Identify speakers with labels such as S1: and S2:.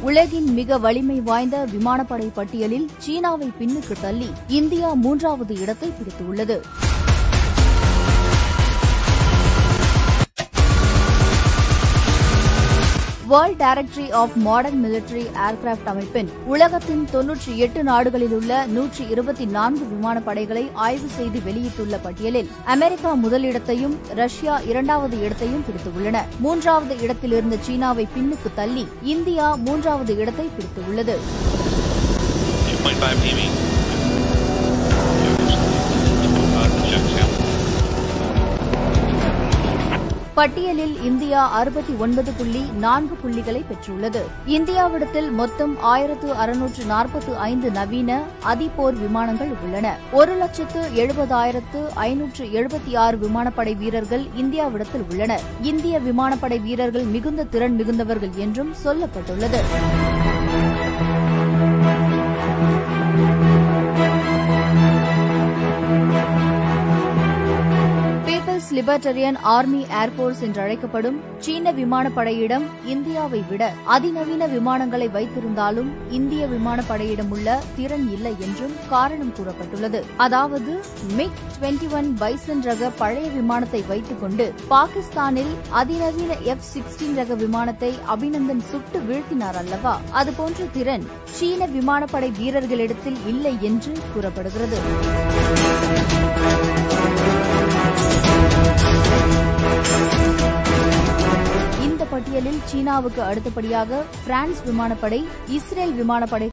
S1: உலகின் மிக வலிமை வாய்ந்த விமானப்படை பட்டியலில் சீனாவை பின்னுக்கு தள்ளி இந்தியா மூன்றாவது இடத்தை பிடித்துள்ளது world directory of modern military aircraft அமைப்பின் உலகத்தின் தொன்னூற்றி எட்டு நாடுகளில் உள்ள நூற்றி இருபத்தி நான்கு விமானப்படைகளை ஆய்வு செய்து வெளியிட்டுள்ள பட்டியலில் அமெரிக்கா முதலிடத்தையும் ரஷ்யா இரண்டாவது இடத்தையும் பிடித்துள்ளன மூன்றாவது இடத்தில் இருந்த சீனாவை பின்னுக்கு தள்ளி இந்தியா மூன்றாவது இடத்தை பிடித்துள்ளது
S2: 2.5 PV. Check, check.
S1: பட்டியலில் இந்தியா அறுபத்தி ஒன்பது புள்ளி நான்கு புள்ளிகளை பெற்றுள்ளது இந்தியாவிடத்தில் மொத்தம் ஆயிரத்து அறுநூற்று நாற்பத்து ஐந்து நவீன அதிபோர் விமானங்கள் உள்ளன ஒரு லட்சத்து எழுபதாயிரத்து ஐநூற்று எழுபத்தி ஆறு விமானப்படை வீரர்கள் இந்தியாவிடத்தில் உள்ளனர் இந்திய விமானப்படை வீரர்கள் மிகுந்த திறன் மிகுந்தவர்கள் என்றும் சொல்லப்பட்டுள்ளது பீப்பிள்ஸ் லிபர்டரியன் ஆர்மி ஏர்போர்ஸ் என்று அழைக்கப்படும் சீன விமானப்படையிடம் இந்தியாவை விட அதிநவீன விமானங்களை வைத்திருந்தாலும் இந்திய விமானப்படையிடம் உள்ள திறன் இல்லை என்றும் காரணம் கூறப்பட்டுள்ளது அதாவது மிக் டுவெண்டி ஒன் பைசன் ரக பழைய விமானத்தை வைத்துக் கொண்டு பாகிஸ்தானில் அதிநவீன எஃப் சிக்ஸ்டீன் ரக விமானத்தை அபிநந்தன் சுட்டு வீழ்த்தினார் அல்லவா அதுபோன்ற திறன் சீன விமானப்படை வீரர்களிடத்தில் இல்லை என்று கூறப்படுகிறது இந்த பட்டியலில் சீனாவுக்கு அடுத்தபடியாக பிரான்ஸ் விமானப்படை இஸ்ரேல் விமானப்படை